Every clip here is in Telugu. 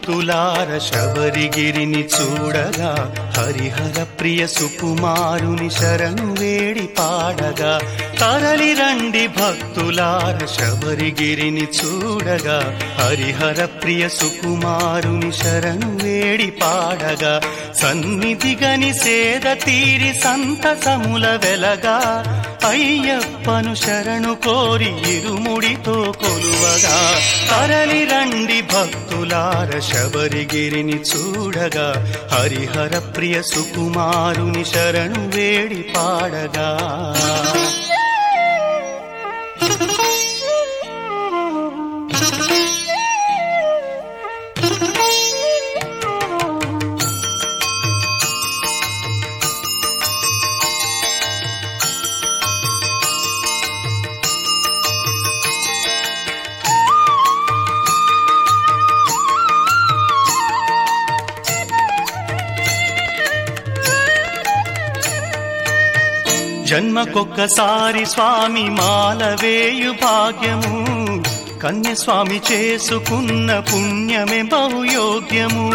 భక్తులార శబరిగిరిని చూడగా హరిహర ప్రియ సుకుమారుని శరణు వేడి పాడగా తరలి రండి భక్తులార శబరిగిరిని చూడగా హరిహర ప్రియ సుకుమారుని శరణు వేడి పాడగా సన్నిధిగని సేద తీరి సంతసముల వెలగా అయ్యప్పను శరణు కోరి ఇరుముడితో కొలువగా తరలి రండి భక్తులార శబరిగిరిని చూడగా హరిహర ప్రియ సుకుమారుని శరణు వేడి పాడగా జన్మకొక్కసారి స్వామి మాలవేయు భాగ్యము కన్యస్వామి చేసుకున్న పుణ్యమే బహుయోగ్యము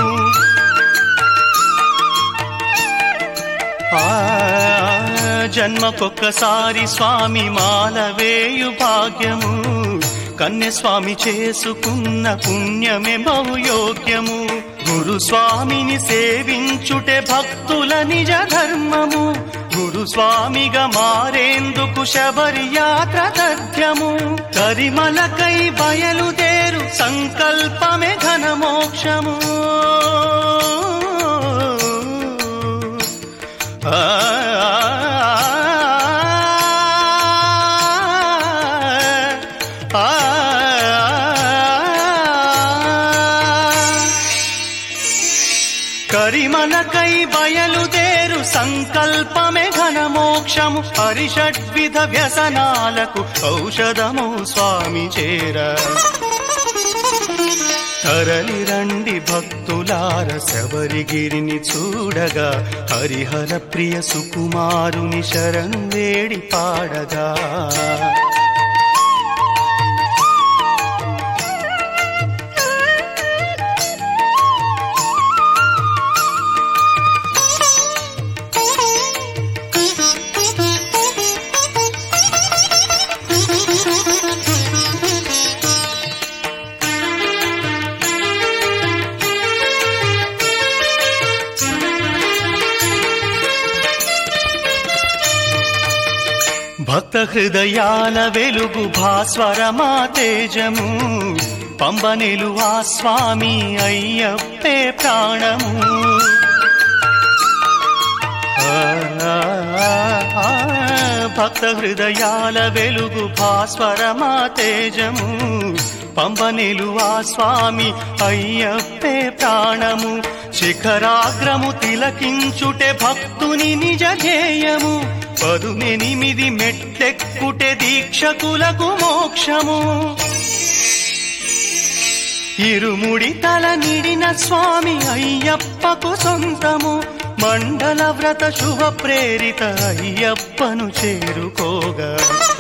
ఆ జన్మకొక్కసారి స్వామి మాలవేయు భాగ్యము కన్యస్వామి చేసుకున్న పుణ్యమే బహుయోగ్యము గురు స్వామిని సేవించుటే భక్తుల నిజ ధర్మము గురు స్వామిగా మారేందుకు శబరి యాత్ర తథ్యము కరిమలకై బయలుదేరు సంకల్పమే ఘన మోక్షము ఆ కరిమలకై బయలుదేరు సంకల్పమే ఘన మోక్షము హరిషడ్విధ వ్యసనాలకు ఔషధము స్వామి చేర తరలి రండి భక్తులార శబరిగిరిని చూడగా హరిహర ప్రియ సుకుమారుని శరణు వేడి పాడగా భక్త హృదయాల వెలుగు భాస్వరమా తేజము పంబనెలు ఆ స్వామి అయ్యప్పే ప్రాణము ఆ, ఆ, ఆ, భక్త హృదయాల వెలుగు భాస్వరమా తేజము పంబనెలు ఆ స్వామి అయ్యప్పే ప్రాణము శిఖరాగ్రము తిలకించుటే భక్తుని నిజ ధ్యేయము పదునెనిమిది మెట్లెక్కుటే దీక్షకులకు మోక్షము ఇరుముడి తల నిడిన స్వామి అయ్యప్పకు సొంతము మండల వ్రత శుభ ప్రేరిత అయ్యప్పను చేరుకోగా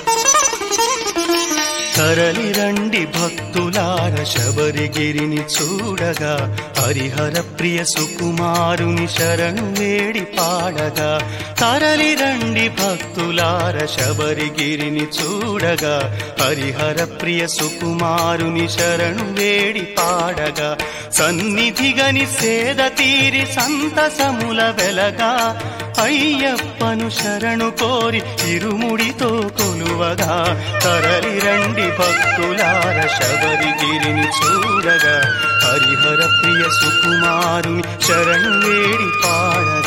తరలి రండి భక్తులార శబరిగిరిని చూడగా హరిహర ప్రియ సుకుమారుని శరణు వేడి పాడగా తరలి రండి భక్తులార శబరిగిరిని చూడగా హరిహర ప్రియ సుకుమారుని శరణు వేడి పాడగా సన్నిధిగని సేద తీరి సంతసముల వెలగా అయ్యప్పను శరణు కోరి ఇరుముడితో కొలువగా తరలి రండి భక్తులార శబరిగిరిని చూడగా హరిహర ప్రియ సుకుమారుని శరణు వేడి పాడ